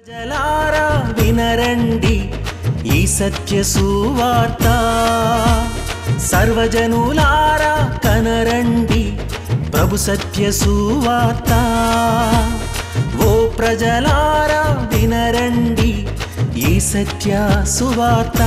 ప్రజలారా వినరండి ఈ సత్య సువార్త సర్వజనులారా కనరండి ప్రభు సత్య సువార్త ఓ ప్రజలారా వినరండి ఈ సత్య సువార్త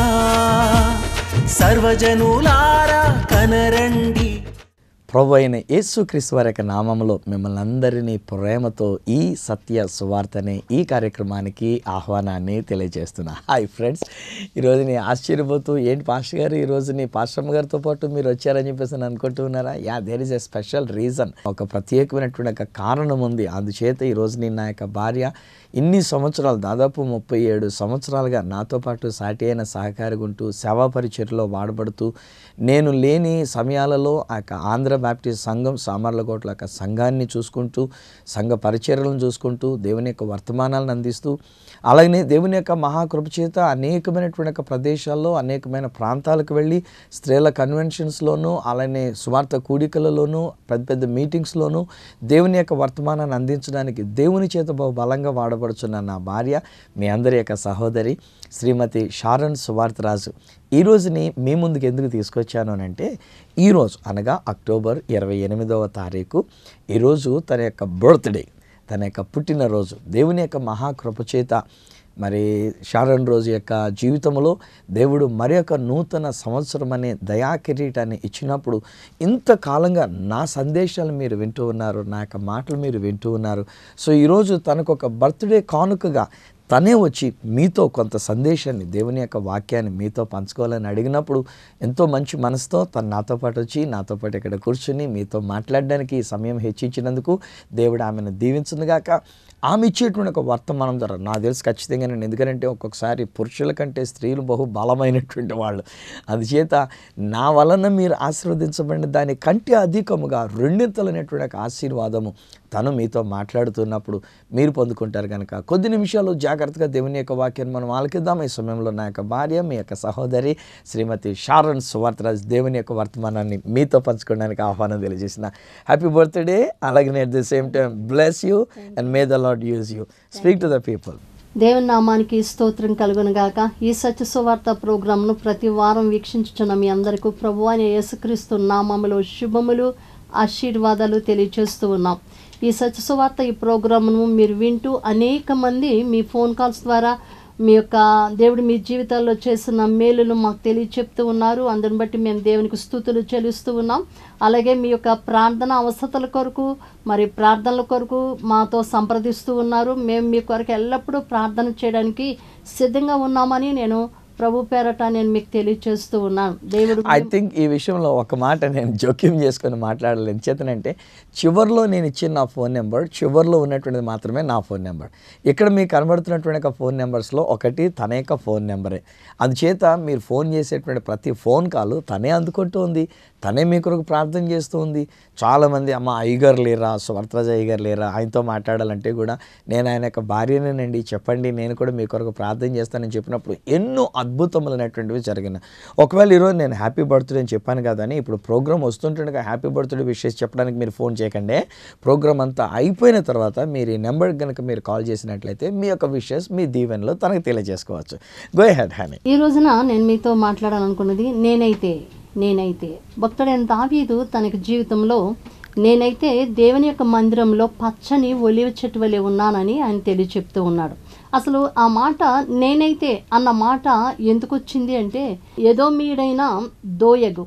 సర్వజనులారా కనరండి ప్రభు అయిన యేసుక్రీస్తు వారి యొక్క నామంలో మిమ్మల్ని అందరినీ ప్రేమతో ఈ సత్య సువార్తనే ఈ కార్యక్రమానికి ఆహ్వానాన్ని తెలియజేస్తున్నా హాయ్ ఫ్రెండ్స్ ఈరోజు నీ ఆశ్చర్యపోతూ ఏంటి పాస్టర్ గారు ఈరోజు నీ పాస్టమ్ గారితో పాటు మీరు వచ్చారని చెప్పేసి అని అనుకుంటున్నారా yeah there is a special reason ఒక ప్రత్యేకమైనటువంటి ఒక కారణం ఉంది అందుచేత ఈరోజు నేను నా యొక్క భార్య ఇన్ని సంవత్సరాలు దాదాపు ముప్పై ఏడు సంవత్సరాలుగా నాతో పాటు సాటి అయిన సహకారిగా ఉంటూ సేవా పరిచర్లో వాడబడుతూ నేను లేని సమయాలలో ఆ యొక్క ఆంధ్ర బ్యాప్టిస్ట్ సంఘం సామర్లకోట్ల యొక్క సంఘాన్ని చూసుకుంటూ సంఘ పరిచర్యలను చూసుకుంటూ దేవుని యొక్క వర్తమానాలను అందిస్తూ అలాగనే దేవుని యొక్క మహాకృప చేత అనేకమైనటువంటి యొక్క ప్రదేశాల్లో అనేకమైన ప్రాంతాలకు వెళ్ళి స్త్రీల కన్వెన్షన్స్లోనూ అలానే స్వార్థ కూడికలలోనూ పెద్ద పెద్ద మీటింగ్స్లోనూ దేవుని యొక్క వర్తమానాన్ని అందించడానికి దేవుని చేత బహు బలంగా వాడబడుచున్న నా భార్య మీ అందరి యొక్క సహోదరి శ్రీమతి షారన్ సువార్తరాజు ఈ రోజుని మీ ముందుకు ఎందుకు తీసుకొచ్చాను అని అంటే ఈరోజు అనగా అక్టోబర్ ఇరవై ఎనిమిదవ తారీఖు ఈరోజు తన యొక్క బర్త్డే తన యొక్క పుట్టినరోజు దేవుని యొక్క మహాకృప చేత మరి షారన్ రోజు యొక్క జీవితంలో దేవుడు మరి యొక్క నూతన సంవత్సరం అనే దయా కిరీటాన్ని ఇచ్చినప్పుడు ఇంతకాలంగా నా సందేశాలు మీరు వింటూ ఉన్నారు నా యొక్క మాటలు మీరు వింటూ ఉన్నారు సో ఈరోజు తనకు ఒక బర్త్డే కానుకగా తనే వచ్చి మీతో కొంత సందేశాన్ని దేవుని యొక్క వాక్యాన్ని మీతో పంచుకోవాలని అడిగినప్పుడు ఎంతో మంచి మనసుతో తను నాతో పాటు వచ్చి నాతో పాటు ఇక్కడ కూర్చుని మీతో మాట్లాడడానికి ఈ సమయం హెచ్చించినందుకు దేవుడు ఆమెను దీవించునుగాక ఆమె ఇచ్చేటువంటి ఒక వర్తమానం ద్వారా నాకు తెలుసు ఖచ్చితంగా నేను ఎందుకంటే ఒక్కొక్కసారి పురుషుల కంటే స్త్రీలు బహు బలమైనటువంటి వాళ్ళు అందుచేత నా వలన మీరు ఆశీర్వదించబడిన దాని కంటే అధికముగా రెండింతలైనటువంటి ఒక ఆశీర్వాదము తను మీతో మాట్లాడుతున్నప్పుడు మీరు పొందుకుంటారు కనుక కొద్ది నిమిషాలు జాగ్రత్తగా దేవుని యొక్క వాక్యాన్ని మనం ఆలకిద్దాం ఈ సమయంలో నా యొక్క భార్య మీ యొక్క సహోదరి శ్రీమతి షారన్ సువార్తరాజ్ దేవుని యొక్క వర్తమానాన్ని మీతో పంచుకోవడానికి ఆహ్వానం తెలియజేసిన హ్యాపీ బర్త్డే అలాగే at the same time bless you and may the lord use you speak to the people దేవుని నామానికి స్తోత్రం కలుగునుగాక ఈ సత్య సువార్త ప్రోగ్రాంను ప్రతి వారం వీక్షించుచున్న మీ అందరికీ ప్రభు అని యేసుక్రీస్తు నామములో శుభములు ఆశీర్వాదాలు తెలియచేస్తూ ఉన్నాం ఈ సత్య సువార్త ఈ ప్రోగ్రామ్ను మీరు వింటూ అనేక మంది మీ ఫోన్ కాల్స్ ద్వారా మీ యొక్క దేవుడు మీ జీవితాల్లో చేసిన మేలును మాకు తెలియచెప్తూ ఉన్నారు అందుని బట్టి మేము దేవునికి స్థుతులు చెల్లిస్తూ ఉన్నాం అలాగే మీ యొక్క ప్రార్థన అవసరతల కొరకు మరి ప్రార్థనల కొరకు మాతో సంప్రదిస్తూ ఉన్నారు మేము మీ కొరకు ఎల్లప్పుడూ ప్రార్థన చేయడానికి సిద్ధంగా ఉన్నామని నేను ప్రభు పేరట నేను మీకు తెలియచేస్తూ ఉన్నాను దేవుడు ఐ థింక్ ఈ విషయంలో ఒక మాట నేను జోక్యం చేసుకొని మాట్లాడాలి ఎంచేతనంటే చివరిలో నేను ఇచ్చిన నా ఫోన్ నెంబర్ చివరిలో ఉన్నటువంటిది మాత్రమే నా ఫోన్ నెంబర్ ఇక్కడ మీకు కనబడుతున్నటువంటి ఒక ఫోన్ నెంబర్స్లో ఒకటి తన యొక్క ఫోన్ నెంబరే అందుచేత మీరు ఫోన్ చేసేటువంటి ప్రతి ఫోన్ కాల్ తనే అందుకుంటూ ఉంది తనే మీ కొరకు ప్రార్థన చేస్తూ ఉంది చాలామంది అమ్మ అయ్యగారు లేరా స్వర్తరాజ అయ్యగారు లేరా ఆయనతో మాట్లాడాలంటే కూడా నేను ఆయన యొక్క భార్యనేనండి చెప్పండి నేను కూడా మీ కొరకు ప్రార్థన చేస్తానని చెప్పినప్పుడు ఎన్నో అద్భుతములైనటువంటివి జరిగినాయి ఒకవేళ ఈరోజు నేను హ్యాపీ బర్త్డే అని చెప్పాను కదా అని ఇప్పుడు ప్రోగ్రామ్ వస్తుంటుండగా హ్యాపీ బర్త్డే విషెస్ చెప్పడానికి మీరు ఫోన్ చేయకండి ప్రోగ్రామ్ అంతా అయిపోయిన తర్వాత మీరు ఈ నెంబర్ కనుక మీరు కాల్ చేసినట్లయితే మీ యొక్క విషెస్ మీ దీవెనలో తనకు తెలియజేసుకోవచ్చు గో హెడ్ హ్యానీ ఈ రోజున నేను మీతో మాట్లాడాలనుకున్నది నేనైతే నేనైతే భక్తుడైన దావీదు తనకి జీవితంలో నేనైతే దేవుని యొక్క మందిరంలో పచ్చని ఒలివ చెట్టు వలె ఉన్నానని ఆయన తెలియచెప్తూ ఉన్నాడు అసలు ఆ మాట నేనైతే అన్న మాట ఎందుకు వచ్చింది అంటే ఏదో మీడైన దోయగు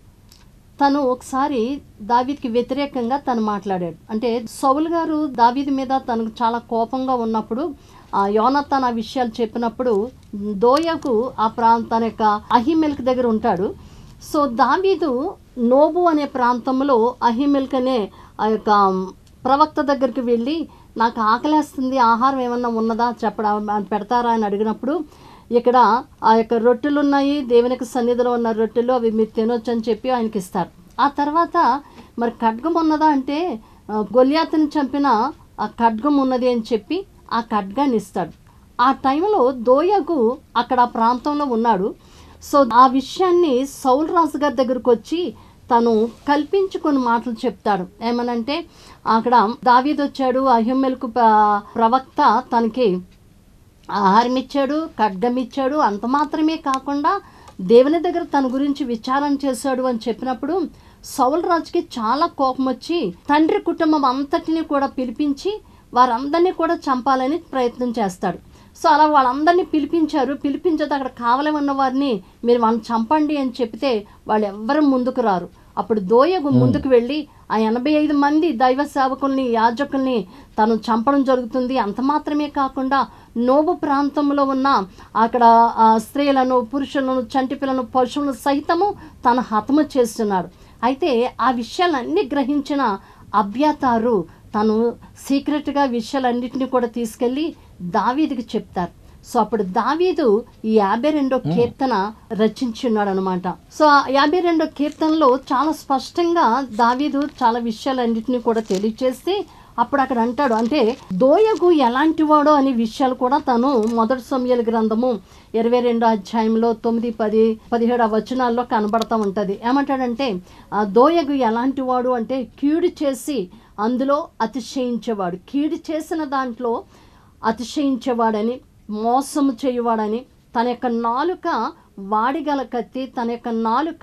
తను ఒకసారి దావీద్కి వ్యతిరేకంగా తను మాట్లాడాడు అంటే సౌలు గారు దావీద్ మీద తనకు చాలా కోపంగా ఉన్నప్పుడు ఆ యోనత్తాన్ ఆ విషయాలు చెప్పినప్పుడు దోయకు ఆ ప్రాంతం యొక్క అహిమెల్క్ దగ్గర ఉంటాడు సో దావీదు నోబు అనే ప్రాంతంలో అహిమెల్క్ అనే ఆ యొక్క ప్రవక్త దగ్గరికి వెళ్ళి నాకు ఆకలేస్తుంది ఆహారం ఏమన్నా ఉన్నదా చెప్పడం పెడతారా అని అడిగినప్పుడు ఇక్కడ ఆ యొక్క రొట్టెలు ఉన్నాయి దేవునికి సన్నిధిలో ఉన్న రొట్టెలు అవి మీరు తినొచ్చు అని చెప్పి ఆయనకి ఇస్తారు ఆ తర్వాత మరి ఖడ్గం ఉన్నదా అంటే ఆ, గొల్యాతుని చంపిన ఆ ఖడ్గం ఉన్నది అని చెప్పి ఆ ఖడ్గాన్ని ఇస్తాడు ఆ టైంలో దోయకు అక్కడ ఆ ప్రాంతంలో ఉన్నాడు సో ఆ విషయాన్ని సౌల్ రాజు గారి దగ్గరకు వచ్చి తను కల్పించుకొని మాటలు చెప్తాడు ఏమనంటే అక్కడ దావీద్ వచ్చాడు అహిమెల్కు ప్రవక్త తనకి ఆహారం ఇచ్చాడు ఖడ్గం ఇచ్చాడు అంత మాత్రమే కాకుండా దేవుని దగ్గర తన గురించి విచారణ చేశాడు అని చెప్పినప్పుడు సౌల్ రాజుకి చాలా కోపం వచ్చి తండ్రి కుటుంబం అంతటిని కూడా పిలిపించి వారందరినీ కూడా చంపాలని ప్రయత్నం చేస్తాడు సో అలా వాళ్ళందరినీ పిలిపించారు పిలిపించేది అక్కడ కావలి ఉన్న వారిని మీరు వాళ్ళని చంపండి అని చెప్తే వాళ్ళు ఎవ్వరు ముందుకు రారు అప్పుడు దోయగు ముందుకు వెళ్ళి ఆ ఎనభై ఐదు మంది దైవ సేవకుల్ని యాజకుల్ని తను చంపడం జరుగుతుంది అంత మాత్రమే కాకుండా నోబు ప్రాంతంలో ఉన్న అక్కడ ఆ స్త్రీలను పురుషులను చంటి పిల్లను పశువులను సైతము తను హతము చేస్తున్నాడు అయితే ఆ విషయాలన్నీ గ్రహించిన అభ్యతారు తను సీక్రెట్గా విషయాలన్నింటినీ కూడా తీసుకెళ్ళి దావీదికి చెప్తారు సో అప్పుడు దావీదు ఈ యాభై రెండో కీర్తన రచించున్నాడు అనమాట సో ఆ యాభై రెండో కీర్తనలో చాలా స్పష్టంగా దావీదు చాలా విషయాలన్నింటినీ కూడా తెలియచేసి అప్పుడు అక్కడ అంటాడు అంటే దోయగు ఎలాంటి వాడో అనే విషయాలు కూడా తను మొదటి సమయాల గ్రంథము ఇరవై రెండో అధ్యాయంలో తొమ్మిది పది పదిహేడు ఆ వచనాల్లో కనబడతా ఉంటుంది ఏమంటాడంటే ఆ దోయగు ఎలాంటి వాడు అంటే కీడు చేసి అందులో అతిశయించేవాడు కీడు చేసిన దాంట్లో అతిశయించేవాడని మోసము చేయువాడని తన యొక్క నాలుక వాడిగల కత్తి తన యొక్క నాలుక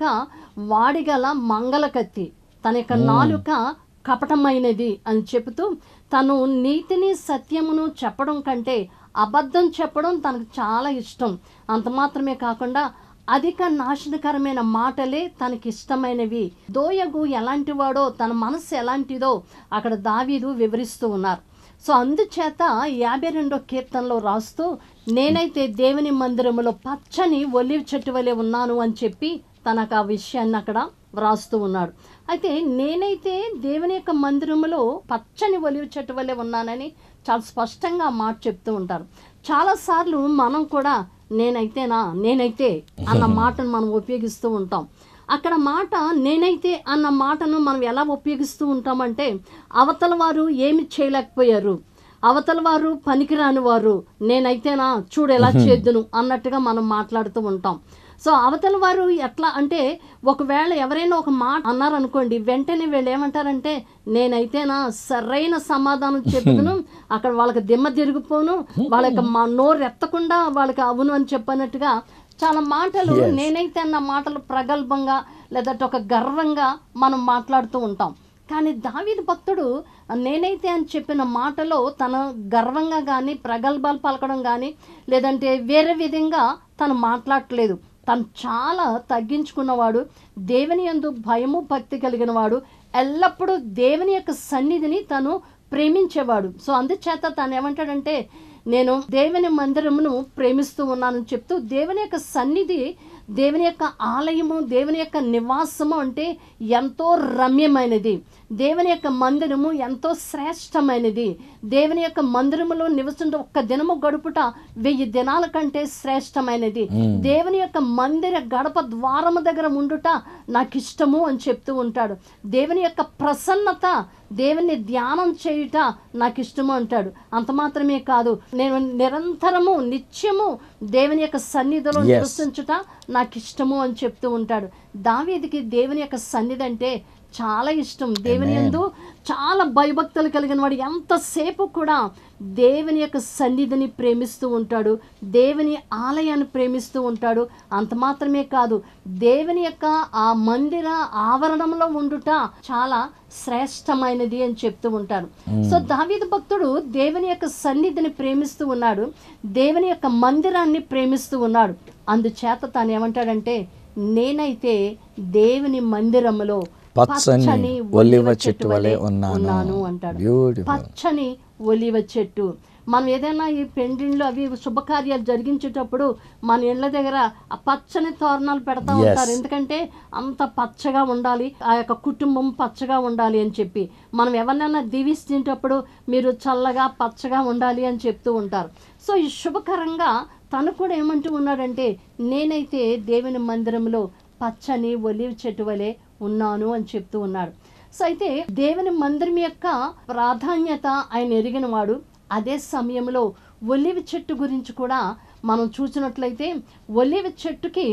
వాడిగల మంగళ కత్తి తన యొక్క నాలుక కపటమైనది అని చెబుతూ తను నీతిని సత్యమును చెప్పడం కంటే అబద్ధం చెప్పడం తనకు చాలా ఇష్టం అంత మాత్రమే కాకుండా అధిక నాశనకరమైన మాటలే తనకి ఇష్టమైనవి దోయగు ఎలాంటి వాడో తన మనసు ఎలాంటిదో అక్కడ దావీదు వివరిస్తూ ఉన్నారు సో అందుచేత యాభై రెండో కీర్తనలో రాస్తూ నేనైతే దేవుని మందిరములో పచ్చని ఒలివ్ చెట్టు వలె ఉన్నాను అని చెప్పి తనకు ఆ విషయాన్ని అక్కడ వ్రాస్తూ ఉన్నాడు అయితే నేనైతే దేవుని యొక్క మందిరములో పచ్చని ఒలివ్ చెట్టు వలె ఉన్నానని చాలా స్పష్టంగా ఆ మాట చెప్తూ ఉంటారు చాలాసార్లు మనం కూడా నేనైతేనా నేనైతే అన్న మాటను మనం ఉపయోగిస్తూ ఉంటాం అక్కడ మాట నేనైతే అన్న మాటను మనం ఎలా ఉపయోగిస్తూ ఉంటామంటే అవతల వారు ఏమి చేయలేకపోయారు అవతల వారు పనికిరాని వారు నేనైతేనా చూడు ఎలా చేద్దును అన్నట్టుగా మనం మాట్లాడుతూ ఉంటాం సో అవతల వారు ఎట్లా అంటే ఒకవేళ ఎవరైనా ఒక మాట అన్నారనుకోండి వెంటనే వీళ్ళు ఏమంటారంటే నేనైతేనా సరైన సమాధానం చెప్పుదును అక్కడ వాళ్ళకి దిమ్మ తిరిగిపోను వాళ్ళకి మా నోరు ఎత్తకుండా వాళ్ళకి అవును అని చెప్పినట్టుగా చాలా మాటలు నేనైతే అన్న మాటలు ప్రగల్భంగా లేదంటే ఒక గర్వంగా మనం మాట్లాడుతూ ఉంటాం కానీ దావీదు భక్తుడు నేనైతే అని చెప్పిన మాటలో తన గర్వంగా కానీ ప్రగల్భాలు పలకడం కానీ లేదంటే వేరే విధంగా తను మాట్లాడట్లేదు తను చాలా తగ్గించుకున్నవాడు దేవుని యందు భయము భక్తి కలిగిన వాడు ఎల్లప్పుడూ దేవుని యొక్క సన్నిధిని తను ప్రేమించేవాడు సో అందుచేత తను ఏమంటాడంటే నేను దేవుని మందిరమును ప్రేమిస్తూ ఉన్నానని చెప్తూ దేవుని యొక్క సన్నిధి దేవుని యొక్క ఆలయము దేవుని యొక్క నివాసము అంటే ఎంతో రమ్యమైనది దేవుని యొక్క మందిరము ఎంతో శ్రేష్టమైనది దేవుని యొక్క మందిరములో నివసించే ఒక్క దినము గడుపుట వెయ్యి దినాల కంటే శ్రేష్టమైనది దేవుని యొక్క మందిర గడప ద్వారము దగ్గర ఉండుట నాకు ఇష్టము అని చెప్తూ ఉంటాడు దేవుని యొక్క ప్రసన్నత దేవుని ధ్యానం చేయుట నాకు ఇష్టము అంటాడు అంత మాత్రమే కాదు నేను నిరంతరము నిత్యము దేవుని యొక్క సన్నిధిలో Yes. నివసించుట నాకు ఇష్టము అని చెప్తూ ఉంటాడు దావీదికి దేవుని యొక్క సన్నిధి అంటే చాలా ఇష్టం దేవుని యందు చాలా భయభక్తులు కలిగిన వాడు ఎంతసేపు కూడా దేవుని యొక్క సన్నిధిని ప్రేమిస్తూ ఉంటాడు దేవుని ఆలయాన్ని ప్రేమిస్తూ ఉంటాడు అంత మాత్రమే కాదు దేవుని యొక్క ఆ మందిర ఆవరణంలో ఉండుట చాలా శ్రేష్టమైనది అని చెప్తూ ఉంటారు సో దావీదు భక్తుడు దేవుని యొక్క సన్నిధిని ప్రేమిస్తూ ఉన్నాడు దేవుని యొక్క మందిరాన్ని ప్రేమిస్తూ ఉన్నాడు అందుచేత తాను ఏమంటాడంటే నేనైతే దేవుని మందిరములో పచ్చని ఒలివ చెట్టు వలె ఉన్నాను. అంటాడు Beautiful. పచ్చని ఒలివ చెట్టు మనం ఏదైనా ఈ పెండ్లిళ్ళు అవి శుభకార్యాలు జరిగించేటప్పుడు మన ఇళ్ళ దగ్గర ఆ పచ్చని తోరణాలు పెడతా Yes. ఉంటారు ఎందుకంటే అంత పచ్చగా ఉండాలి ఆ యొక్క కుటుంబం పచ్చగా ఉండాలి అని చెప్పి మనం ఎవరినైనా దీవిస్తుంటప్పుడు మీరు చల్లగా పచ్చగా ఉండాలి అని చెప్తూ ఉంటారు సో ఈ శుభకరంగా తను కూడా ఏమంటూ ఉన్నాడంటే నేనైతే దేవుని మందిరంలో పచ్చని ఒలివ్ చెట్టు వలె ఉన్నాను అని చెప్తూ ఉన్నాడు సో అయితే దేవుని మందిరం యొక్క ప్రాధాన్యత ఆయన ఎరిగిన వాడు అదే సమయంలో ఒలివ చెట్టు గురించి కూడా మనం చూసినట్లయితే ఒలివ చెట్టుకి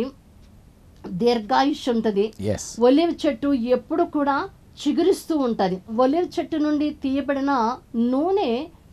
దీర్ఘాయుష్ ఉంటుంది ఎస్ ఒలివ చెట్టు ఎప్పుడు కూడా చిగురిస్తూ ఉంటుంది ఒలివ చెట్టు నుండి తీయబడిన నూనె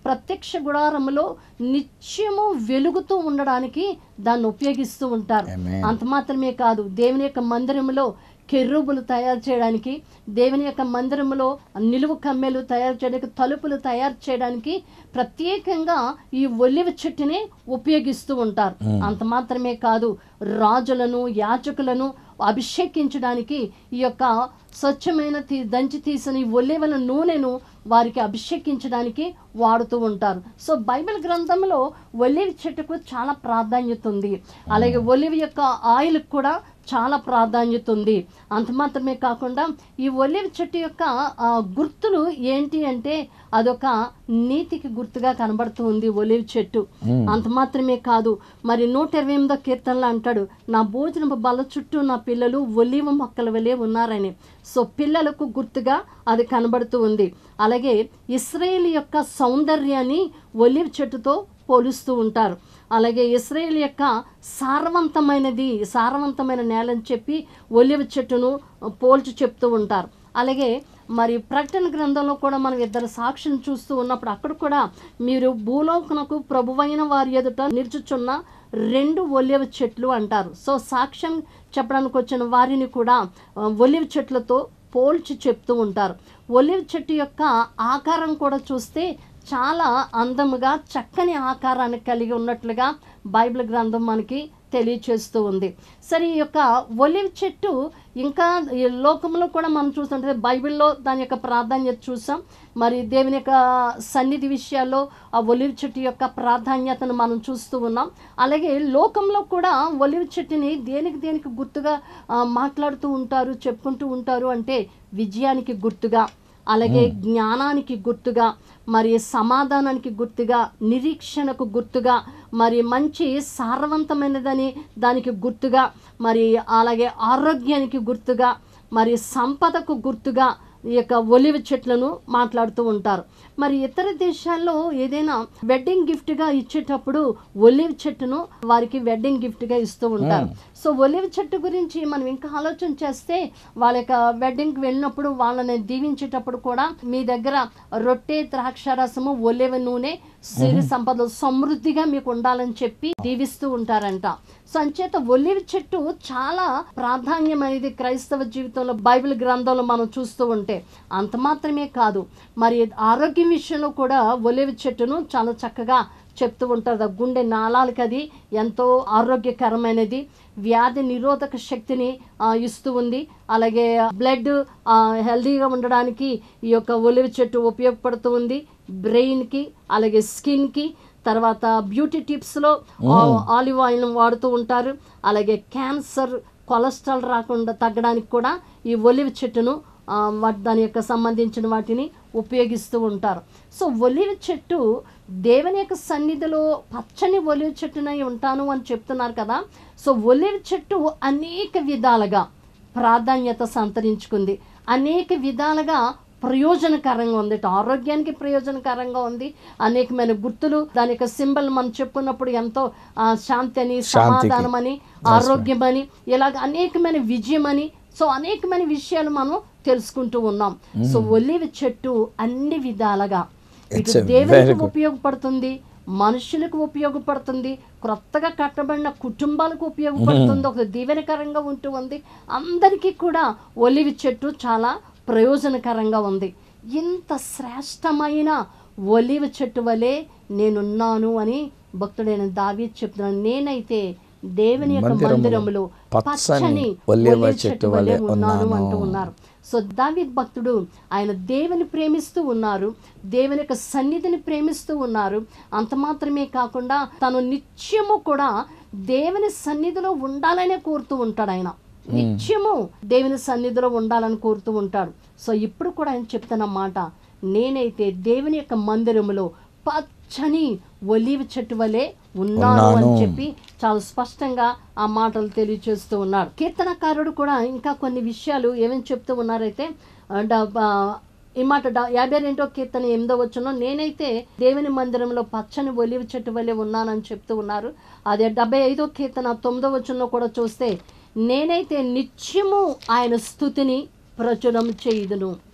ప్రత్యక్ష గుడారములో నిత్యము వెలుగుతూ ఉండడానికి దాన్ని ఉపయోగిస్తూ ఉంటారు Amen. అంత మాత్రమే కాదు దేవుని యొక్క మందిరములో కెర్రూబులు తయారు చేయడానికి దేవుని యొక్క మందిరములో నిలువు కమ్మెలు తయారు చేయడానికి తలుపులు తయారు చేయడానికి ప్రత్యేకంగా ఈ ఒలివ చెట్టుని ఉపయోగిస్తూ ఉంటారు అంత మాత్రమే కాదు రాజులను యాజకులను అభిషేకించడానికి ఈ యొక్క స్వచ్ఛమైన తీ దంచి తీసిన ఈ ఒలివల నూనెను వారికి అభిషేకించడానికి వాడుతూ ఉంటారు సో బైబిల్ గ్రంథంలో ఒలివ్ చెట్టుకు చాలా ప్రాధాన్యత ఉంది అలాగే ఒలివ్ యొక్క ఆయిల్ కూడా చాలా ప్రాధాన్యత ఉంది అంత మాత్రమే కాకుండా ఈ ఒలివ్ చెట్టు యొక్క ఆ, గుర్తులు ఏంటి అంటే అదొక నీతికి గుర్తుగా కనబడుతూ ఉంది ఒలివ్ చెట్టు అంత మాత్రమే కాదు మరి నూట ఇరవై ఎనిమిదో కీర్తనలో అంటాడు నా భోజనపు బల్ల చుట్టూ నా పిల్లలు ఒలివ మొక్కల వలె ఉన్నారని సో పిల్లలకు గుర్తుగా అది కనబడుతూ ఉంది అలాగే ఇస్రాయేల్ యొక్క సౌందర్యాన్ని ఒలివ్ చెట్టుతో పోలుస్తూ ఉంటారు అలాగే ఇస్రాయేల్ యొక్క సారవంతమైనది సారవంతమైన నేలని చెప్పి ఒలివ చెట్టును పోల్చి చెప్తూ ఉంటారు అలాగే మరి ప్రకటన గ్రంథంలో కూడా మనం ఇద్దరు సాక్షులు చూస్తూ ఉన్నప్పుడు అక్కడ కూడా మీరు భూలోకనకు ప్రభువైన వారి ఎదుట నిల్చుచున్న రెండు ఒలివ చెట్లు అంటారు సో సాక్ష్యం చెప్పడానికి వచ్చిన వారిని కూడా ఆ, ఒలివ చెట్లతో పోల్చి చెప్తూ ఉంటారు ఒలివ్ చెట్టు యొక్క ఆకారం కూడా చూస్తే చాలా అందముగా చక్కని ఆకారాన్ని కలిగి ఉన్నట్లుగా బైబిల్ గ్రంథం మనకి తెలియచేస్తూ ఉంది సరే ఈ యొక్క ఒలివ్ చెట్టు ఇంకా ఈ లోకంలో కూడా మనం చూస్తుంటే బైబిల్లో దాని యొక్క ప్రాధాన్యత చూసాం మరి దేవుని యొక్క సన్నిధి విషయాల్లో ఆ ఒలివ్ చెట్టు యొక్క ప్రాధాన్యతను మనం చూస్తూ ఉన్నాం అలాగే లోకంలో కూడా ఒలివ్ చెట్టుని దేనికి దేనికి గుర్తుగా ఆ, మాట్లాడుతూ ఉంటారు చెప్పుకుంటూ ఉంటారు అంటే విజయానికి గుర్తుగా అలాగే జ్ఞానానికి గుర్తుగా మరి సమాధానానికి గుర్తుగా నిరీక్షణకు గుర్తుగా మరి మంచి సారవంతమైనదని దానికి గుర్తుగా మరి అలాగే ఆరోగ్యానికి గుర్తుగా మరి సంపదకు గుర్తుగా ఈ యొక్క ఒలివ చెట్లను మాట్లాడుతూ ఉంటారు మరి ఇతర దేశాల్లో ఏదైనా వెడ్డింగ్ గిఫ్ట్గా ఇచ్చేటప్పుడు ఒలివ్ చెట్టును వారికి వెడ్డింగ్ గిఫ్ట్గా ఇస్తూ ఉంటారు సో ఒలివ్ చెట్టు గురించి మనం ఇంకా ఆలోచన చేస్తే వాళ్ళ యొక్క వెడ్డింగ్కి వెళ్ళినప్పుడు వాళ్ళని దీవించేటప్పుడు కూడా మీ దగ్గర రొట్టె ద్రాక్ష రసము ఒలివ నూనె సిరి సంపదలు సమృద్ధిగా మీకు ఉండాలని చెప్పి దీవిస్తూ ఉంటారంట సో అంచేత ఒలివ్ చెట్టు చాలా ప్రాధాన్యమైనది క్రైస్తవ జీవితంలో బైబిల్ గ్రంథంలో మనం చూస్తూ ఉంటే అంత మాత్రమే కాదు మరి ఆరోగ్యం విషయంలో కూడా ఒలివ్ చెట్టును చాలా చక్కగా చెప్తూ ఉంటారు ఆ గుండె నాళాలకి అది ఎంతో ఆరోగ్యకరమైనది వ్యాధి నిరోధక శక్తిని ఆ, ఇస్తూ ఉంది అలాగే బ్లడ్ హెల్దీగా ఉండడానికి ఈ యొక్క ఒలివ చెట్టు ఉపయోగపడుతూ ఉంది బ్రెయిన్కి అలాగే స్కిన్కి తర్వాత బ్యూటీ టిప్స్లో ఆలివ్ ఆయిల్ వాడుతూ ఉంటారు అలాగే క్యాన్సర్ కొలెస్ట్రాల్ రాకుండా తగ్గడానికి కూడా ఈ ఒలివ్ చెట్టును ఆ, వాటి దాని యొక్క సంబంధించిన వాటిని ఉపయోగిస్తూ ఉంటారు సో ఒలివ చెట్టు దేవుని యొక్క సన్నిధిలో పచ్చని ఒలివ చెట్టునై ఉంటాను అని చెప్తున్నారు కదా సో ఒలివ చెట్టు అనేక విధాలుగా ప్రాధాన్యత సంతరించుకుంది అనేక విధాలుగా ప్రయోజనకరంగా ఉంది ఇటు ఆరోగ్యానికి ప్రయోజనకరంగా ఉంది అనేకమైన గుర్తులు దాని యొక్క సింబల్ మనం చెప్పుకున్నప్పుడు ఎంతో ఆ, శాంతి అని శాంతికి. సమాధానం అని ఆరోగ్యం అని ఇలాగ అనేకమైన విజయం అని సో అనేకమైన విషయాలు మనం తెలుసుకుంటూ ఉన్నాం సో ఒలివ చెట్టు అన్ని విధాలుగా It's ఇటు a very దేవునికి good- ఉపయోగపడుతుంది మనుషులకు ఉపయోగపడుతుంది క్రొత్తగా కట్టబడిన కుటుంబాలకు ఉపయోగపడుతుంది ఒక దీవెనకరంగా ఉంటూ ఉంది అందరికీ కూడా ఒలివి చెట్టు చాలా ప్రయోజనకరంగా ఉంది ఇంత శ్రేష్టమైన ఒలివ చెట్టు వలె నేనున్నాను అని భక్తుడైన దావీ చెప్తున్నాను నేనైతే దేవుని యొక్క మందిరములో మందిరములో పచ్చని పచ్చని ఒలీవ ఒలీవ చెట్టు చెట్టు వలె వలె ఉన్నాను ఉన్నాను. అంటూ ఉన్నారు సో దావీద్ భక్తుడు ఆయన దేవుని ప్రేమిస్తూ ఉన్నారు దేవుని యొక్క సన్నిధిని ప్రేమిస్తూ ఉన్నారు అంత మాత్రమే కాకుండా తను నిత్యము కూడా దేవుని సన్నిధిలో ఉండాలనే కోరుతూ ఉంటాడు ఆయన నిత్యము దేవుని సన్నిధిలో ఉండాలని కోరుతూ ఉంటాడు సో ఇప్పుడు కూడా ఆయన చెప్తున్న మాట నేనైతే దేవుని యొక్క మందిరములో పచ్చని ఒలీవ చెట్టు వలె ఉన్నాను అని ఉన్నాను. చెప్పి చాలా స్పష్టంగా ఆ మాటలు తెలియచేస్తూ ఉన్నాడు కీర్తనకారుడు కూడా ఇంకా కొన్ని విషయాలు ఏమేమి చెప్తూ ఉన్నారైతే ఆ, డ- ఆ, ఈ మాట డ- యాభై రెండో కీర్తన ఎనిమిదో వచ్చునో నేనైతే దేవుని మందిరంలో పచ్చని ఒలివ చెట్టు వలె ఉన్నానని చెప్తూ ఉన్నారు అదే డెబ్బై ఐదో కీర్తన తొమ్మిదో వచ్చునో కూడా చూస్తే నేనైతే నిత్యము ఆయన స్థుతిని ప్రచురం చేయుదును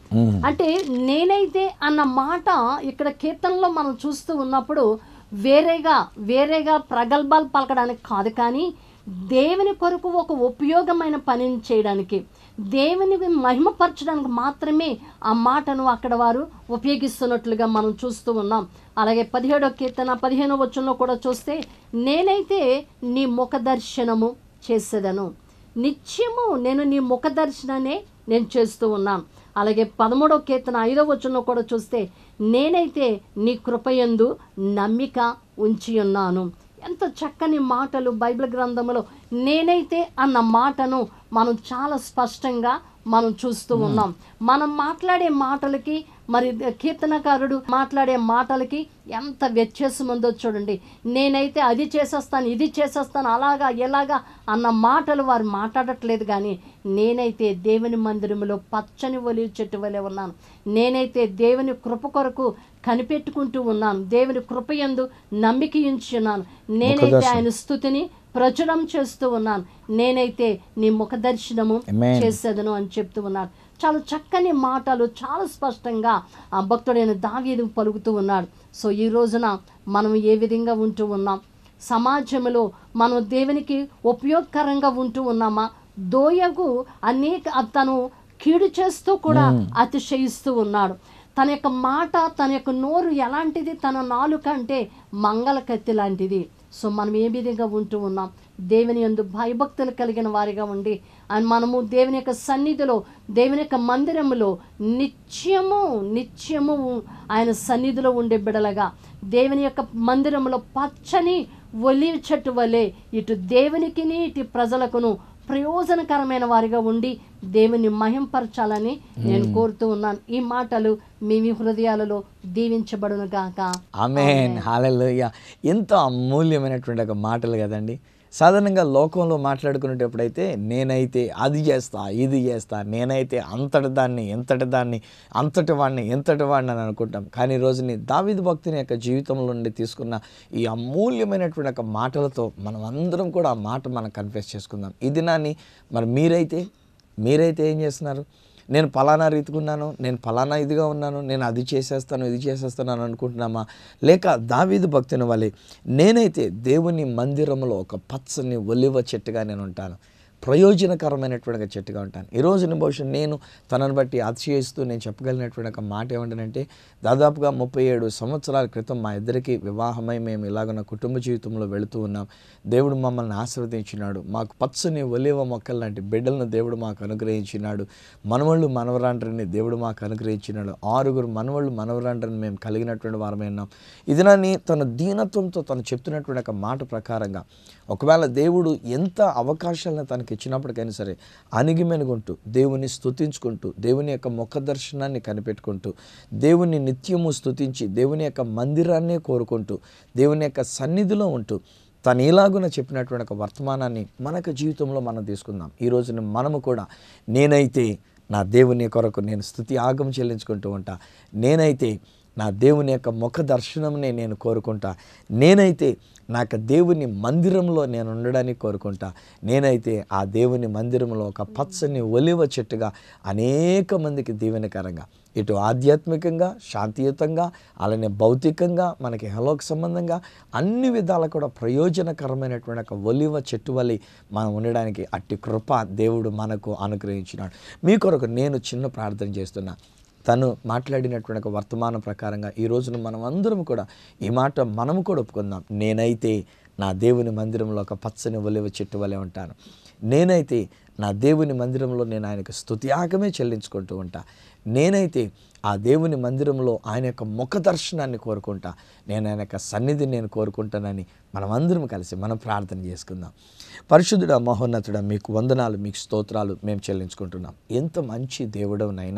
అంటే నేనైతే అన్న మాట ఇక్కడ కీర్తనలో మనం చూస్తూ ఉన్నప్పుడు వేరేగా వేరేగా ప్రగల్భాలు పలకడానికి కాదు కానీ దేవుని కొరకు ఒక ఉపయోగమైన పనిని చేయడానికి దేవుని మహిమపరచడానికి మాత్రమే ఆ మాటను అక్కడ వారు ఉపయోగిస్తున్నట్లుగా మనం చూస్తూ ఉన్నాం అలాగే పదిహేడో కీర్తన పదిహేనో వచ్చంలో కూడా చూస్తే నేనైతే నీ ముఖ దర్శనము చేసేదను నిత్యము నేను నీ ముఖ దర్శనాన్ని నేను చేస్తూ ఉన్నాను అలాగే పదమూడవ కీర్తన ఐదో వచనంలో కూడా చూస్తే నేనైతే నీ కృపయందు నమ్మిక ఉంచి ఉన్నాను ఎంత చక్కని మాటలు బైబిల్ గ్రంథంలో నేనైతే అన్న మాటను మనం చాలా స్పష్టంగా మనం చూస్తూ ఉన్నాం మనం మాట్లాడే మాటలకి మరి కీర్తనకారుడు మాట్లాడే మాటలకి ఎంత వ్యత్యాసం ఉందో చూడండి నేనైతే అది చేసేస్తాను ఇది చేసేస్తాను అలాగా ఎలాగా అన్న మాటలు వారు మాట్లాడట్లేదు కానీ నేనైతే దేవుని మందిరంలో పచ్చని ఒలివి చెట్టు వలె ఉన్నాను నేనైతే దేవుని కృప కొరకు కనిపెట్టుకుంటూ ఉన్నాను దేవుని కృపయందు నమ్మిక ఉంచున్నాను నేనైతే ఆయన స్థుతిని ప్రచురం చేస్తూ ఉన్నాను నేనైతే నీ ముఖ దర్శనము Amen. చేసేదను అని చెప్తూ ఉన్నాడు చాలా చక్కని మాటలు చాలా స్పష్టంగా ఆ భక్తుడైన దావీదు పలుకుతూ ఉన్నాడు సో ఈ రోజున మనం ఏ విధంగా ఉంటూ ఉన్నాం సమాజంలో మనం దేవునికి ఉపయోగకరంగా ఉంటూ ఉన్నామా దోయగు అనేక తను కీడు చేస్తూ కూడా అతిశయిస్తూ ఉన్నాడు తన యొక్క మాట తన యొక్క నోరు ఎలాంటిది తన నాలుక అంటే మంగళ కత్తి లాంటిది సో మనం ఏ విధంగా ఉంటూ ఉన్నాం దేవుని యందు భయభక్తులు కలిగిన వారిగా ఉండి అండ్ మనము దేవుని యొక్క సన్నిధిలో దేవుని యొక్క మందిరములో నిత్యము నిత్యము ఆయన సన్నిధిలో ఉండే బిడలగా దేవుని యొక్క మందిరములో పచ్చని ఒలివ్ చెట్టు వలె ఇటు దేవునికిని ఇటు ప్రజలకును ప్రయోజనకరమైన వారిగా ఉండి దేవుని మహింపరచాలని నేను కోరుతూ ఉన్నాను ఈ మాటలు మీ మీ హృదయాలలో దీవించబడును గాక ఆమెన్ హాలెలూయ ఎంతో అమూల్యమైనటువంటి ఒక మాటలు కదండి సాధారణంగా లోకంలో మాట్లాడుకునేటప్పుడైతే నేనైతే అది చేస్తా ఇది చేస్తా నేనైతే అంతటి దాన్ని ఎంతటి దాన్ని అంతటి వాడిని ఎంతటి వాడిని అని అనుకుంటాం కానీ ఈ రోజుని దావిదు భక్తుని యొక్క జీవితంలో నుండి తీసుకున్న ఈ అమూల్యమైనటువంటి ఒక మాటలతో మనం అందరం కూడా ఆ మాట మనం కన్ఫెస్ చేసుకుందాం ఈ దినాన్ని మరి మీరైతే మీరైతే ఏం చేస్తున్నారు నేను ఫలానా రీతికున్నాను నేను ఫలానా ఇదిగా ఉన్నాను నేను అది చేసేస్తాను ఇది చేసేస్తాను అని అనుకుంటున్నామా లేక దావీదు భక్తుని వలె నేనైతే దేవుని మందిరంలో ఒక పచ్చని ఒలివ చెట్టుగా నేను ఉంటాను ప్రయోజనకరమైనటువంటి చెట్టుగా ఉంటాను ఈ రోజున బహుశా నేను తనను బట్టి అతిశయిస్తూ నేను చెప్పగలిగినటువంటి ఒక మాట ఏమిటంటే దాదాపుగా ముప్పై ఏడు సంవత్సరాల క్రితం మా ఇద్దరికి వివాహమై మేము ఇలాగ కుటుంబ జీవితంలో వెళుతూ ఉన్నాం దేవుడు మమ్మల్ని ఆశీర్వదించినాడు మాకు పచ్చని ఒలివ మొక్కలు లాంటి బిడ్డలను దేవుడు మాకు అనుగ్రహించినాడు మనవళ్ళు మనవరాండ్రని దేవుడు మాకు అనుగ్రహించినాడు ఆరుగురు మనవళ్ళు మనవరాండ్రని మేము కలిగినటువంటి వారమే ఉన్నాం ఇదినాన్ని తన దీనత్వంతో తను చెప్తున్నటువంటి ఒక మాట ప్రకారంగా ఒకవేళ దేవుడు ఎంత అవకాశాలను తనకి ఇచ్చినప్పటికైనా సరే అణిగిమెనుగుంటూ దేవుని స్తుతించుకుంటూ దేవుని యొక్క ముఖ దర్శనాన్ని కనిపెట్టుకుంటూ దేవుని నిత్యము స్తుతించి దేవుని యొక్క మందిరాన్నే కోరుకుంటూ దేవుని యొక్క సన్నిధిలో ఉంటూ తను ఇలాగున చెప్పినటువంటి ఒక వర్తమానాన్ని మనకు జీవితంలో మనం తీసుకుందాం ఈ రోజున మనము కూడా నేనైతే నా దేవుని కొరకు నేను స్థుతి ఆగం చెల్లించుకుంటూ ఉంటా నేనైతే నా దేవుని యొక్క ముఖ దర్శనంని నేను కోరుకుంటా నేనైతే నాకు దేవుని మందిరంలో నేను ఉండడానికి కోరుకుంటా నేనైతే ఆ దేవుని మందిరంలో ఒక పచ్చని ఒలివ చెట్టుగా అనేక మందికి దీవెనకరంగా ఇటు ఆధ్యాత్మికంగా శాంతియుతంగా అలానే భౌతికంగా మనకి హలోక సంబంధంగా అన్ని విధాలు కూడా ప్రయోజనకరమైనటువంటి ఒక ఒలివ చెట్టు వల్లి మనం ఉండడానికి అట్టి కృప దేవుడు మనకు అనుగ్రహించినాడు మీ కొరకు నేను చిన్న ప్రార్థన చేస్తున్నా తను మాట్లాడినటువంటి ఒక వర్తమానం ప్రకారంగా ఈ రోజున మనం అందరం కూడా ఈ మాట మనము కూడా ఒప్పుకుందాం నేనైతే నా దేవుని మందిరంలో ఒక పచ్చని ఒలివ చెట్టు వలె ఉంటాను నేనైతే నా దేవుని మందిరంలో నేను ఆయనకు స్తుతియాగమే చెల్లించుకుంటూ ఉంటా నేనైతే ఆ దేవుని మందిరంలో ఆయన యొక్క ముఖ దర్శనాన్ని కోరుకుంటా నేను ఆయన యొక్క సన్నిధిని నేను కోరుకుంటానని మనమందరం కలిసి మనం ప్రార్థన చేసుకుందాం పరిశుద్ధుడ మహోన్నతుడ మీకు వందనాలు మీకు స్తోత్రాలు మేము చెల్లించుకుంటున్నాం ఎంత మంచి దేవుడవు నైనా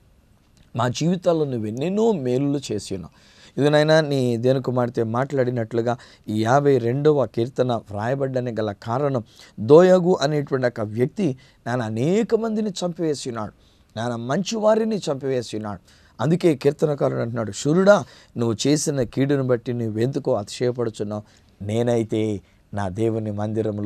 మా జీవితాల్లో నువ్వు ఎన్నెన్నో మేలులు చేసి ఉన్నావు ఇదినైనా నీ దేని కుమార్తె మాట్లాడినట్లుగా ఈ యాభై రెండవ కీర్తన వ్రాయబడ్డానికి గల కారణం దోయగు అనేటువంటి ఒక వ్యక్తి నేను అనేక మందిని చంపివేసినాడు నేను మంచి వారిని చంపివేసినాడు అందుకే కీర్తనకారుడు అంటున్నాడు శూరుడా నువ్వు చేసిన కీడును బట్టి నువ్వు ఎందుకో అతిశయపడుచున్నావు నేనైతే నా దేవుని మందిరంలో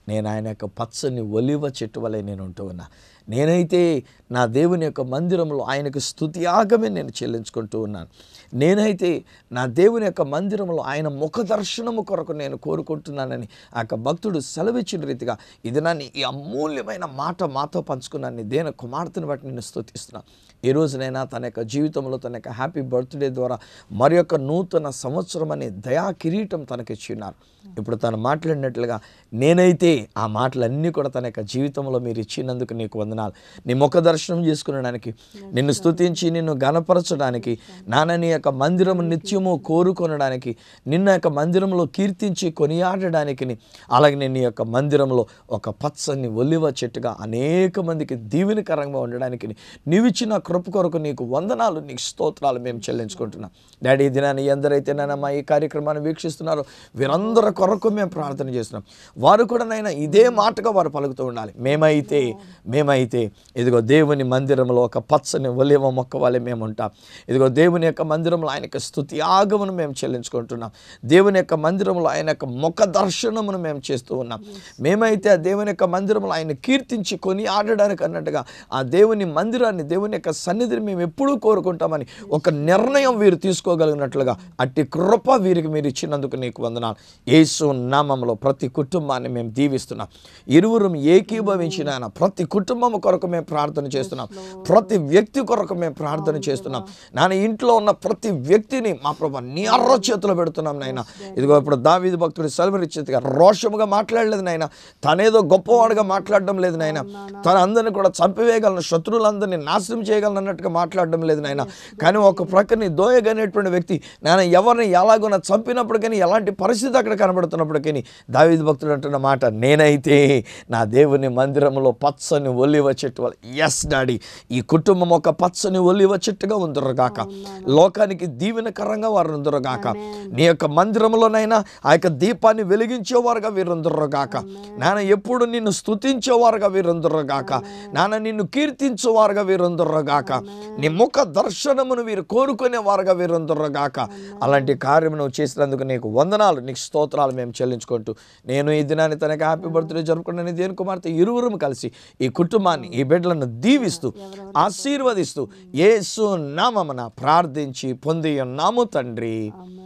నేను ఆయన యొక్క పచ్చని ఒలివ చెట్టు వలె నేను ఉంటూ ఉన్నా నేనైతే నా దేవుని యొక్క మందిరంలో ఆయనకు స్తుతియాగమే నేను చెల్లించుకుంటూ ఉన్నాను నేనైతే నా దేవుని యొక్క మందిరంలో ఆయన ముఖ దర్శనము కొరకు నేను కోరుకుంటున్నానని ఆ యొక్క భక్తుడు సెలవిచ్చిన రీతిగా ఇది నన్ను ఈ అమూల్యమైన మాట మాతో పంచుకున్నాను నీ దేని కుమార్తెను బట్టి నేను స్తుతిస్తున్నాను ఈ రోజునైనా తన యొక్క జీవితంలో తన యొక్క హ్యాపీ బర్త్డే ద్వారా మరి యొక్క నూతన సంవత్సరం అనే దయా కిరీటం తనకిచ్చి ఉన్నారు ఇప్పుడు తను మాట్లాడినట్లుగా నేనైతే ఆ మాటలన్నీ కూడా తన యొక్క జీవితంలో మీరు ఇచ్చినందుకు నీకు వందనాలు నీ ముఖ దర్శనం చేసుకునడానికి నిన్ను స్తుతించి నిన్ను గనపరచడానికి నాన్న నీ యొక్క మందిరం నిత్యము కోరుకొనడానికి నిన్న యొక్క మందిరంలో కీర్తించి కొనియాడడానికి అలాగే నేను నీ యొక్క మందిరంలో ఒక పచ్చని ఒలివ చెట్టుగా అనేక మందికి దీవెనకరంగా ఉండడానికి నీవిచ్చిన కృప కొరకు నీకు వందనాలు నీకు స్తోత్రాలు మేము చెల్లించుకుంటున్నాం డాడీ ఈ దినాన్ని ఎందరైతే నైనా మా ఈ కార్యక్రమాన్ని వీక్షిస్తున్నారో వీరందరి కొరకు మేము ప్రార్థన చేస్తున్నాం వారు కూడా నైనా ఇదే మాటగా వారు పలుకుతూ ఉండాలి మేమైతే మేమైతే ఇదిగో దేవుని మందిరంలో ఒక పచ్చని ఒలివ మొక్క వలె మేము ఉంటాం ఇదిగో దేవుని యొక్క మందిరంలో ఆయన యొక్క స్తుతి ఆగమును మేము చెల్లించుకుంటున్నాం దేవుని యొక్క మందిరంలో ఆయన యొక్క ముఖ దర్శనమును మేము చేస్తూ ఉన్నాం మేమైతే ఆ దేవుని యొక్క మందిరంలో ఆయన కీర్తించి కొని ఆడడానికి అన్నట్టుగా ఆ దేవుని మందిరాన్ని దేవుని యొక్క సన్నిధిని మేము ఎప్పుడూ కోరుకుంటామని ఒక నిర్ణయం వీరు తీసుకోగలిగినట్లుగా అట్టి కృప వీరికి మీరు ఇచ్చినందుకు నీకు వందనాలు యేసు నామంలో ప్రతి కుటుంబాన్ని మేము దీవిస్తున్నాం ఇరువురు ఏకీభవించిన ఆయన ప్రతి కుటుంబం కొరకు మేము ప్రార్థన చేస్తున్నాం ప్రతి వ్యక్తి కొరకు మేము ప్రార్థన చేస్తున్నాం నాన్న ఇంట్లో ఉన్న ప్రతి వ్యక్తిని మా ప్రభు నీ అర్ర చేతిలో పెడుతున్నాం నాయన ఇదిగో ఇప్పుడు దావీదు భక్తుడు సెలవురిచ్చేదిగా రోషముగా మాట్లాడలేదు నాయన తనేదో గొప్పవాడుగా మాట్లాడడం లేదు నాయన తన అందరిని కూడా చంపివేయగలను శత్రువులందరినీ నాశనం చేయగలను అన్నట్టుగా మాట్లాడడం లేదు నాయన కానీ ఒక ప్రక్కని దోయగనేటువంటి వ్యక్తి నేను ఎవరిని ఎలాగోన చంపినప్పటికీ ఎలాంటి పరిస్థితి అక్కడ కనబడుతున్నప్పటికీ దావీదు భక్తుడు అంటున్న మాట నేనైతే నా దేవుని మందిరంలో పచ్చని ఒలివ చెట్టు వల్ల ఎస్ డాడీ ఈ కుటుంబం ఒక పచ్చని ఒలివ చెట్టుగా ఉందరుగాక లోకానికి దీవెనకరంగా వారు ఉందరుగాక నీ యొక్క మందిరంలోనైనా ఆ యొక్క దీపాన్ని వెలిగించేవారుగా వీరుందరుగాక నాన్న ఎప్పుడు నిన్ను స్తుతించేవారుగా వీరుందరుగాక నాన్న నిన్ను కీర్తించేవారుగా వీరుందరుగాక నీ ముఖ దర్శనమును వీరు కోరుకునే వారుగా వీరుందరుగాక అలాంటి కార్యము నువ్వు చేసినందుకు నీకు వందనాలు నీకు స్తోత్రాలు మేము చెల్లించుకుంటూ నేను ఈ దినాన్ని తనకి హ్యాపీ బర్త్డే జరుపుకున్నాను దేని కుమార్తె ఇరువురం కలిసి ఈ కుటుంబాన్ని ఈ బిడ్డలను దీవిస్తూ ఆశీర్వదిస్తూ యేసు నామమున ప్రార్థించి పొంది ఉన్నాము తండ్రి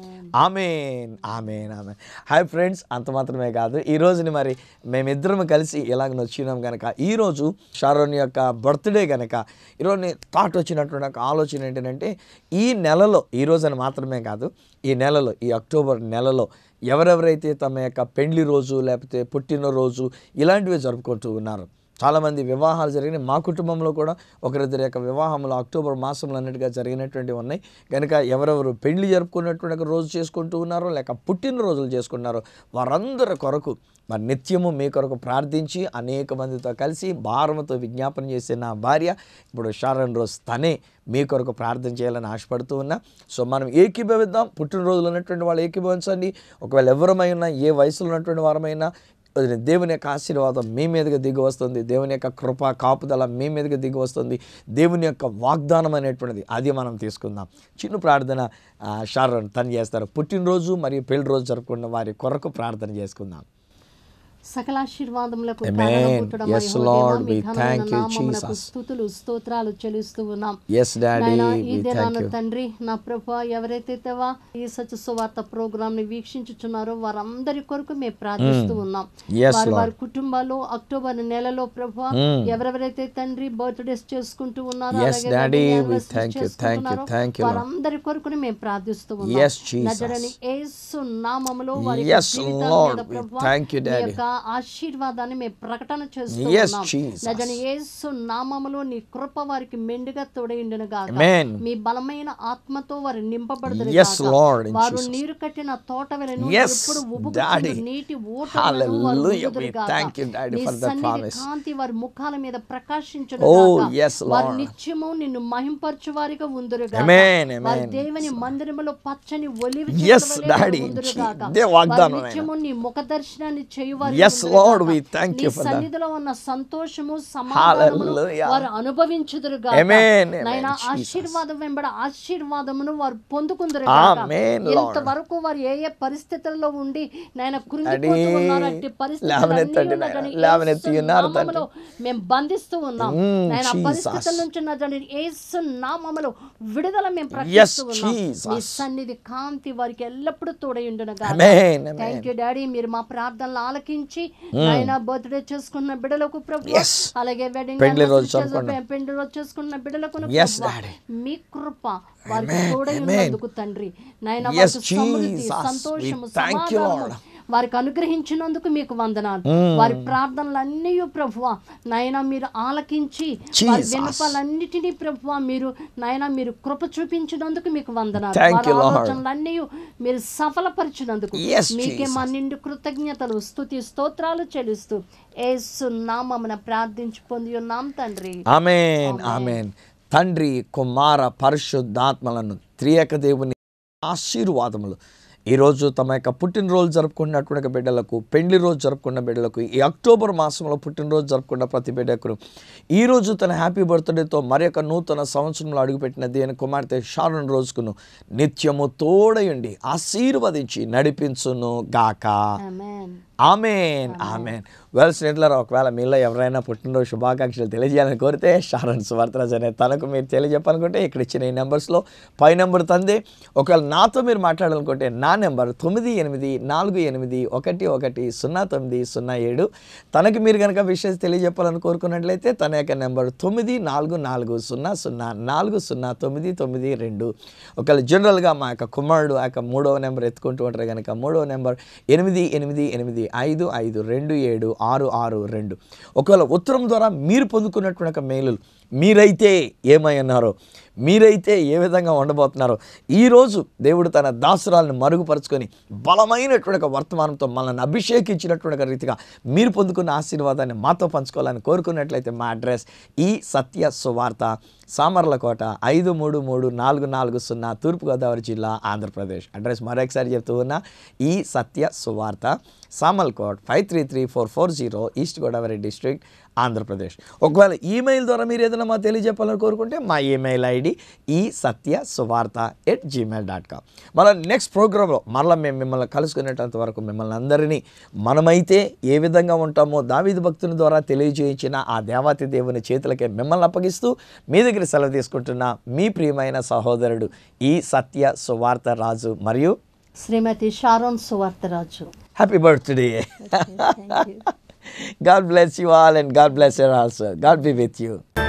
ఆమెన్ ఆమెన్ ఆమెన్ హాయ్ ఫ్రెండ్స్ అంత మాత్రమే కాదు ఈ రోజుని మరి మేమిద్దరం కలిసి ఇలాగ వచ్చినాం కనుక ఈరోజు షారోన్ యొక్క బర్త్డే కనుక ఈరోజు థాట్ వచ్చినటువంటి ఒక ఆలోచన ఏంటంటే ఈ నెలలో ఈ రోజున మాత్రమే కాదు ఈ నెలలో ఈ అక్టోబర్ నెలలో ఎవరెవరైతే తమ యొక్క పెండ్లి రోజు లేకపోతే పుట్టినరోజు ఇలాంటివి జరుపుకుంటూ ఉన్నారు చాలామంది వివాహాలు జరిగినాయి మా కుటుంబంలో కూడా ఒకరిద్దరి యొక్క వివాహంలో అక్టోబర్ మాసంలో అన్నట్టుగా జరిగినటువంటివి ఉన్నాయి కనుక ఎవరెవరు పెళ్లి జరుపుకున్నటువంటి ఒక రోజు చేసుకుంటూ ఉన్నారో లేక పుట్టినరోజులు చేసుకున్నారో వారందరి కొరకు మరి నిత్యము మీ కొరకు ప్రార్థించి అనేక మందితో కలిసి భారముతో విజ్ఞాపన చేసే నా భార్య ఇప్పుడు షారన్ రోజ్ తనే మీ కొరకు ప్రార్థన చేయాలని ఆశపడుతూ ఉన్నా సో మనం ఏకీభవిద్దాం పుట్టినరోజులు ఉన్నటువంటి వాళ్ళు ఏకీభవించండి ఒకవేళ ఎవరమైనా ఉన్నా ఏ వయసులో ఉన్నటువంటి వారమైనా దేవుని యొక్క ఆశీర్వాదం మీ మీదుగా దిగి వస్తుంది దేవుని యొక్క కృప కాపుదల మీ మీదుగా దిగి వస్తుంది దేవుని యొక్క వాగ్దానం అనేటువంటిది అది మనం తీసుకుందాం చిన్న ప్రార్థన ఆ, షారోన్ తను చేస్తారు పుట్టినరోజు మరియు పెళ్లి రోజు జరుపుకున్న వారి కొరకు ప్రార్థన చేసుకుందాం సకల ఆశీర్వాదములకు Amen. కారణభూతుడమై Yes, Jehovah Lord, me we ఘనమైన thank you, నామమునకు Jesus. స్తుతులు స్తోత్రాలు చెల్లిస్తూ ఉన్నాం ఎస్ డాడీ నాయనా, ఈ వి థ్యాంక్ దినాన యూ తండ్రి నా ప్రభు ఎవరైతే తెవా ఈ సత్య సువార్త ప్రోగ్రామ్ ని వీక్షించుచున్నారో వారందరి కొరకు మేము ప్రార్థిస్తూ ఉన్నాం Yes, వారి Lord. వారి కుటుంబాలు అక్టోబర్ నెలలో ప్రభు ఎవరెవరైతే తండ్రి బర్త్డేస్ చేసుకుంటూ ఉన్నారో Yes, అలాగే Daddy, wedding we anniversaries thank you, thank you, చేసుకుంటున్నారో thank you, Lord. వారందరి కొరకు మేము ప్రార్థిస్తూ Yes, ఉన్నాం Jesus. నజరని యేసు నామములో వారి Yes, జీవితాల Lord, మీద we Prabhu thank you, me Daddy. యొక్క ఆశీర్వాదాన్ని మేము ప్రకటన చేస్తూ Yes, ఉన్నాం Jesus. నజని యేసు నామములో నీ కృప వారికి మెండుగా తోడైండును గాక Amen. మీ బలమైన ఆత్మతో వారు నింపబడుదురు Yes, గాక. Lord, in వారు Jesus. నీరు కట్టిన తోట వెలను Yes, ఎప్పుడు Daddy. ఉబుకుచుండు నీటి ఓట Hallelujah. We thank you, Daddy, for that promise. కాంతి వారి ముఖాల మీద ప్రకాశించును Oh, గాక. yes, వారు Lord. నిత్యము నిన్ను మహింపరచు వారిగా ఉందురు గాక. Amen, amen. వారి దేవుని మందిరములో పచ్చని ఒలివి Yes, చెట్ల వలె Daddy. ఉందురు గాక. ఇదే వాగ్దానం, వారు నిత్యము నీ ముఖ దర్శనాన్ని చేయువారు Yes, Lord, we thank you for that. సన్నిధిలో ఉన్న సంతోషము సమాధానమును Hallelujah. వారు అనుభవించుదురు గాక. Amen, amen, నాయనా Jesus. ఆశీర్వాదం వెంబడ ఆశీర్వాదమును వారు పొందుకుందరు Amen, Lord. ఇంతవరకు వారు ఏ ఏ పరిస్థితుల్లో ఉండి నాయన కృంగిపోతూ ఉన్నారు అట్టి లేవనెత్తండి పరిస్థితులన్నీ నాయనా. ఉన్నదని లేవనెత్తి యేసు ఉన్నారు తండ్రి నామములో మేము బంధిస్తూ ఉన్నాం Mm, నాయన Jesus. పరిస్థితుల నుంచి ఉన్నదని యేసు నామములో విడుదల మేము ప్రకటిస్తూ ఉన్నాం Jesus. మీ సన్నిధి కాంతి వారికి ఎల్లప్పుడూ తోడయుండును Amen, amen. Thank you daddy మీరు మా ప్రార్థనలు ఆలకించి ఆయన బర్త్డే చేసుకున్న బిడ్డలకు ప్రభు Yes. అలాగే వెడ్డింగ్ పెండ్లి రోజు జరుపుకున్న- పెండ్లి రోజు చేసుకున్న బిడ్డలకు Yes, ప్రభువా, Daddy. మీ కృప వారికి Amen, తోడై amen. ఉన్నందుకు తండ్రి నాయన Yes, వారికి సమృద్ధి Jesus. సంతోషము We thank you, సమాధానము Lord. వారికి అనుగ్రహించినందుకు మీకు వందనాలు వారి ప్రార్థనలన్నీ ప్రభువ నాయన మీరు ఆలకించి వారి Jesus. విన్నపాలన్నిటినీ ప్రభువ మీరు నాయన మీరు కృప చూపించినందుకు మీకు వందనాలు Thank వారి you, Lord. ఆలోచనలన్నీ మీరు సఫలపరిచినందుకు Yes, మీకే మా Jesus. నిండు కృతజ్ఞతలు స్తుతి స్తోత్రాలు చెల్లిస్తూ ఏసు నామమున ప్రార్థించి పొంది ఉన్నాం తండ్రి ఆమెన్ ఆమెన్ తండ్రి కుమార పరిశుద్ధాత్మలను త్రియేక దేవుని ఆశీర్వాదములు ఈరోజు తమ యొక్క పుట్టినరోజు జరుపుకున్నటువంటి బిడ్డలకు పెళ్లి రోజు జరుపుకున్న బిడ్డలకు ఈ అక్టోబర్ మాసంలో పుట్టినరోజు జరుపుకున్న ప్రతి బిడ్డకు ఈరోజు తన హ్యాపీ బర్త్డేతో మరి యొక్క నూతన సంవత్సరంలో అడుగుపెట్టిన దేని కుమార్తె షారన్ రోజుకును నిత్యము తోడయుండి ఆశీర్వదించి నడిపించును గాక ఆమేన్ ఆమెన్ ఆమెన్ వెల్ స్నేహితులారా ఒకవేళ మీలో ఎవరైనా పుట్టినరోజు శుభాకాంక్షలు తెలియజేయాలని కోరితే షారన్ సువార్తరాజ్ అనే తనకు మీరు తెలియజెప్పాలనుకుంటే ఇక్కడ ఇచ్చిన ఈ నెంబర్స్లో పై నెంబర్ తందే ఒకవేళ నాతో మీరు మాట్లాడాలనుకుంటే నా నెంబర్ తొమ్మిది ఎనిమిది నాలుగు ఎనిమిది ఒకటి ఒకటి సున్నా తొమ్మిది సున్నా ఏడు తనకి మీరు కనుక విషయం తెలియజెప్పాలని కోరుకున్నట్లయితే తన యొక్క నెంబర్ తొమ్మిది నాలుగు నాలుగు సున్నా సున్నా నాలుగు సున్నా తొమ్మిది తొమ్మిది రెండు ఒకవేళ జనరల్గా మా యొక్క కుమారుడు ఆ యొక్క మూడవ నెంబర్ ఎత్తుకుంటూ ఉంటారు కనుక మూడవ నెంబర్ ఎనిమిది ఎనిమిది ఎనిమిది ఐదు ఐదు రెండు ఏడు ఆరు ఆరు రెండు ఒకవేళ ఉత్తరం ద్వారా మీరు పొందుకున్నటువంటి ఒక మెయిలులు మీరైతే ఏమై ఉన్నారో మీరైతే ఏ విధంగా ఉండబోతున్నారో ఈరోజు దేవుడు తన దాసురాలను మరుగుపరుచుకొని బలమైనటువంటి ఒక వర్తమానంతో మనల్ని అభిషేకించినటువంటి ఒక రీతిగా మీరు పొందుకున్న ఆశీర్వాదాన్ని మాతో పంచుకోవాలని కోరుకున్నట్లయితే మా అడ్రస్ ఈ సత్య సువార్త సామర్లకోట ఐదు మూడు మూడు నాలుగు నాలుగు సున్నా తూర్పుగోదావరి జిల్లా ఆంధ్రప్రదేశ్ అడ్రస్ మరొకసారి చెప్తూ ఉన్నా ఈ Satya Suvartha Samalkot five three three four four zero East Godavari district Andhra Pradesh ఒకవేళ ఈమెయిల్ ద్వారా మీరు ఏదైనా మా తెలియజెప్పాలని కోరుకుంటే మా email ID E Satya Suvartha at Gmail dot com మళ్ళీ నెక్స్ట్ ప్రోగ్రాంలో మళ్ళీ మేము మిమ్మల్ని కలుసుకునేటంత వరకు మిమ్మల్ని అందరినీ మనమైతే ఏ విధంగా ఉంటామో దావీదు భక్తుని ద్వారా తెలియజేయించిన ఆ దేవాతి దేవుని చేతులకే మిమ్మల్ని అప్పగిస్తూ మీ దగ్గర సెలవు తీసుకుంటున్న మీ ప్రియమైన సహోదరుడు ఈ సత్య సువార్త రాజు మరియు Shrimati Sharon Suvartharaju happy birthday Thank you. God bless you all and God bless you also. God be with you.